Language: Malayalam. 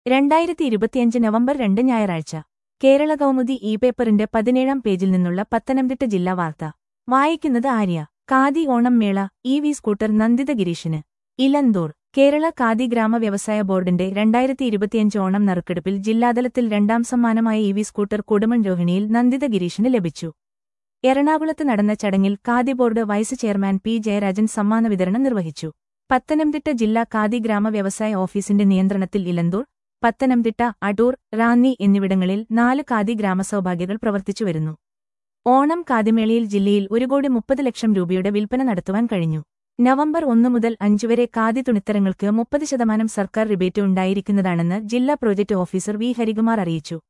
രണ്ടായിരത്തി ഇരുപത്തിയഞ്ച് നവംബർ രണ്ട് ഞായറാഴ്ച കേരള കൗമുദി ഇ പേപ്പറിന്റെ പതിനേഴാം പേജിൽ നിന്നുള്ള പത്തനംതിട്ട ജില്ലാ വാർത്ത വായിക്കുന്നത് Arya Khadi Onam mela E V scooter Nanditha ഗിരീഷിന് ഇലന്തൂർ കേരള ഖാദി ഗ്രാമ വ്യവസായ ബോർഡിന്റെ രണ്ടായിരത്തി ഇരുപത്തിയഞ്ച് ഓണം നറുക്കെടുപ്പിൽ ജില്ലാതലത്തിൽ രണ്ടാം സമ്മാനമായ ഇ വി സ്കൂട്ടർ കൊടുമൺ രോഹിണിയിൽ നന്ദിത ഗിരീഷിന് ലഭിച്ചു എറണാകുളത്ത് നടന്ന ചടങ്ങിൽ Khadi board vice chairman P Jayarajan സമ്മാന വിതരണം നിർവഹിച്ചു പത്തനംതിട്ട ജില്ലാ ഖാദി ഗ്രാമ വ്യവസായ ഓഫീസിന്റെ നിയന്ത്രണത്തിൽ ഇലന്തൂർ പത്തനംതിട്ട അടൂർ റാന്നി എന്നിവിടങ്ങളിൽ നാല് ഖാദി ഗ്രാമസൗഭാഗ്യകൾ പ്രവർത്തിച്ചുവരുന്നു ഓണം ഖാദിമേളയിൽ ജില്ലയിൽ ഒരു കോടി മുപ്പത് ലക്ഷം രൂപയുടെ വിൽപ്പന നടത്തുവാൻ കഴിഞ്ഞു നവംബർ ഒന്ന് മുതൽ അഞ്ച് വരെ ഖാദി തുണിത്തരങ്ങൾക്ക് മുപ്പത് ശതമാനം സർക്കാർ റിബേറ്റ് ഉണ്ടായിരിക്കുന്നതാണെന്ന് ജില്ലാ പ്രോജക്ട് ഓഫീസർ വി ഹരികുമാർ അറിയിച്ചു